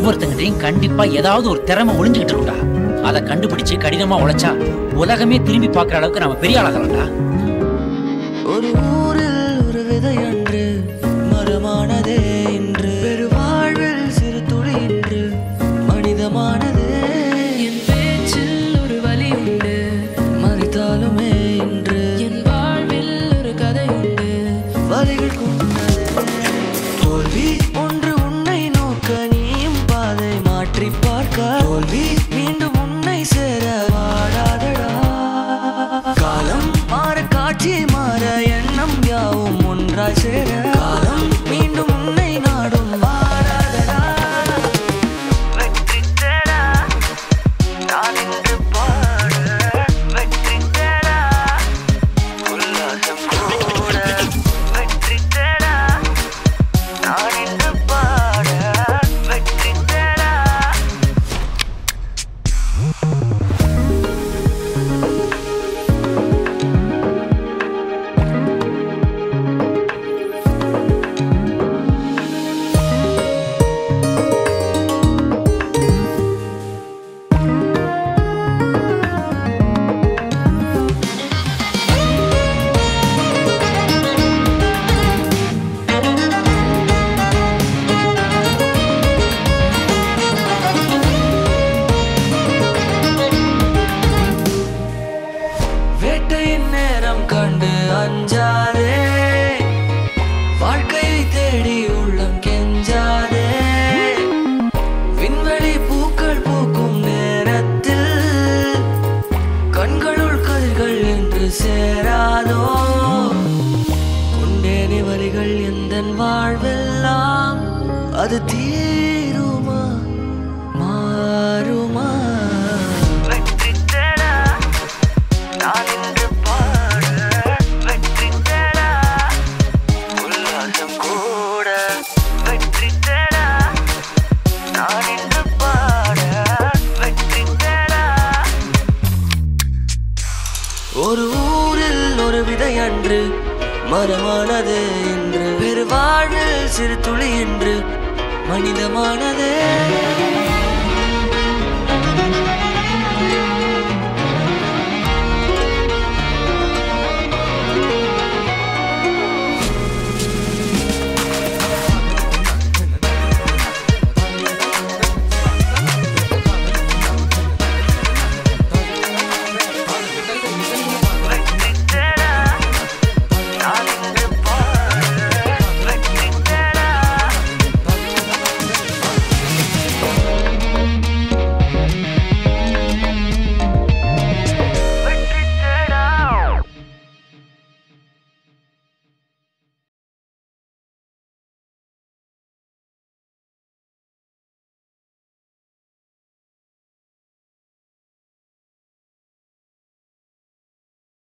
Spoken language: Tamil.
ஒவ்வொருத்தங்கிட்டையும் கண்டிப்பா ஏதாவது ஒரு திறமை ஒளிஞ்சுக்கிட்டு இருக்குடா அதை கண்டுபிடிச்சு கடினமா உழைச்சா உலகமே திரும்பி பார்க்குற அளவுக்கு நம்ம பெரிய ஆளாகலாம்டா ஒரு ஊரில் ஒரு விதை அன்று மரமானதே இன்று பெருவாழ்வில் சிறு துளி இன்று மனிதமானதே என் பேச்சில் ஒரு வலி உண்டு மறித்தாலுமே இன்று என் வாழ்வில் ஒரு கதை உண்டு வலிகள் கொண்டது தோல்வி ஒன்று உன்னை நோக்க நீயும் பாதை மாற்றி பார்க்க தோல்வி மீண்டும் உன்னை சேர வாடாதடா காலம் மாற காட்சி மாற எண்ணம் யாவும் ஒன்றாய் சேர காலம் மீண்டும் உன்னை நாடும் வாடாதடா வெற்றி தேடா நான் இன்று பாட வெற்றி தேடா உல்லாசம் கூட வெற்றி தேடா நான் இன்று பாட வெற்றி தேடா வேட்டையின் நேரம் கண்டு அஞ்சாதே வாழ்க்கையை தேடி உள்ளம் கெஞ்சாதே விண்வெளி பூக்கள் பூக்கும் நேரத்தில் கண்களுள் கதிர்கள் என்று சேராதோ கொண்டேனி வரிகள் எந்த வாழ்வெல்லாம் அது தீருமா மாறுமா வெற்றி தேடா நான் இன்று பாட வெற்றி தேடா உல்லாசம் கூட வெற்றி தேடா நான் இன்று பாட வெற்றி தேடா ஒரு ஊரில் ஒரு விதை அன்று மரமானது என்று பெருவாழ்வில் சிறு துளி என்று மனிதமானதே